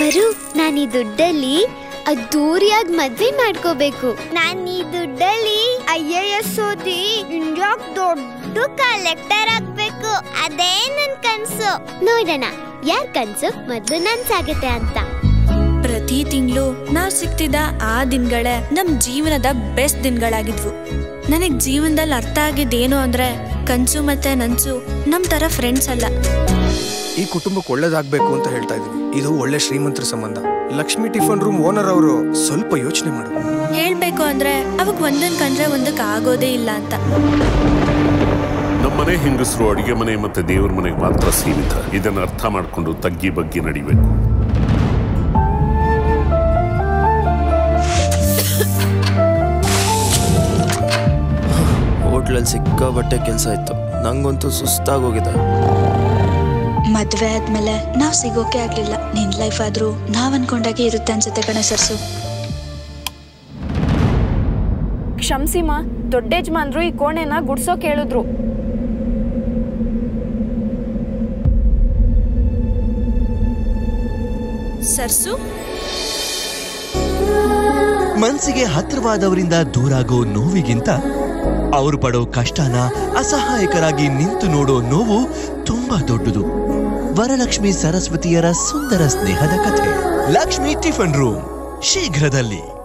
ಪರು ನಾನು ಈ ದುಡ್ಡಲ್ಲಿ ಅದ್ದೂರಿಯಾಗಿ ಮದ್ವೆ ಮಾಡ್ಕೋಬೇಕು ನಾನು ಈ ದುಡ್ಡಲ್ಲಿ ಐ ಎ ಎಸ್ ಓದಿ ಇಂಡಿಯಾಕ್ ದೊಡ್ಡ ಕಲೆಕ್ಟರ್ ಆಗ್ಬೇಕು ಅದೇ ನನ್ ಕನ್ಸು ನೋಡೋಣ ಯಾರ್ ಕನ್ಸು ಮೊದ್ಲು ನನ್ಸಾಗತ್ತೆ ಅಂತ ಪ್ರತಿ ತಿಂಗಳು ನಾವ್ ಸಿಗ್ತಿದ್ದ ಆ ದಿನಗಳೇ ನಮ್ ಜೀವನದ ಬೆಸ್ಟ್ ದಿನಗಳಾಗಿದ್ವು ನನಗ್ ಜೀವನದಲ್ಲಿ ಅರ್ಥ ಆಗಿದ್ದೇನು ಅಂದ್ರೆ ಕನ್ಸು ಮತ್ತೆ ನನ್ಸು ನಮ್ ತರ ಫ್ರೆಂಡ್ಸ್ ಅಲ್ಲ ಈ ಕುಟುಂಬಕ್ಕೆ ಒಳ್ಳೇದಾಗ್ಬೇಕು ಅಂತ ಹೇಳ್ತಾ ಇದೀವಿ ಇದು ಒಳ್ಳೆ ಶ್ರೀಮಂತರ ಸಂಬಂಧ ಲಕ್ಷ್ಮಿ ಟಿಫನ್ ರೂಮ್ ಓನರ್ ಅವರು ಸ್ವಲ್ಪ ಯೋಚನೆ ಮಾಡು ಹೇಳ್ಬೇಕು ಅಂದ್ರೆ ಅವಾಗ ಒಂದನ್ ಕಂಡ್ರೆ ಒಂದಕ್ಕೆ ಆಗೋದೇ ಇಲ್ಲ ಅಂತ ನಮ್ಮನೆ ಹೆಂಗಸರು ಅಡಿಗೆ ಮನೆ ಮತ್ತೆ ದೇವ್ರ ಮನೆಗೆ ಮಾತ್ರ ಸೀಮಿತ ಇದನ್ನ ಅರ್ಥ ಮಾಡ್ಕೊಂಡು ತಗ್ಗಿ ಬಗ್ಗಿ ನಡಿಬೇಕು ಹೋಟ್ಲಲ್ಲಿ ಸಿಕ್ಕಾಬಟ್ಟೆ ಕೆಲಸ ಇತ್ತು ನಂಗಂತೂ ಸುಸ್ತಾಗೋಗಿದೆ ಮದ್ವೆ ಆದ್ಮೇಲೆ ನಾವ್ ಸಿಗೋಕೆ ಆಗ್ಲಿಲ್ಲ ನಿನ್ ಲೈಫ್ ಆದ್ರೂ ನಾವ್ ಅನ್ಕೊಂಡಾಗೆ ಇರುತ್ತೆ ಅನ್ಸುತ್ತೆ ಕಣೆ ಸರ್ಸು ಕ್ಷಮ್ಸಿಮ ದೊಡ್ಡ ಯಜಮಾನ್ರು ಈ ಕೋಣೆನ ಗುಡ್ಸೋಕ್ ಹೇಳಿದ್ರು ಸರ್ಸು ಮನ್ಸಿಗೆ ಹತ್ರವಾದವರಿಂದ ದೂರಾಗೋ ನೋವಿಗಿಂತ ಅವರು ಪಡೋ ಕಷ್ಟನ ಅಸಹಾಯಕರಾಗಿ ನಿಂತು ನೋಡೋ ನೋವು ತುಂಬಾ ದೊಡ್ಡದು ವರಲಕ್ಷ್ಮಿ ಸರಸ್ವತಿಯರ ಸುಂದರ ಸ್ನೇಹದ ಕಥೆ ಲಕ್ಷ್ಮಿ ಟಿಫನ್ ರೂಮ್ ಶೀಘ್ರದಲ್ಲಿ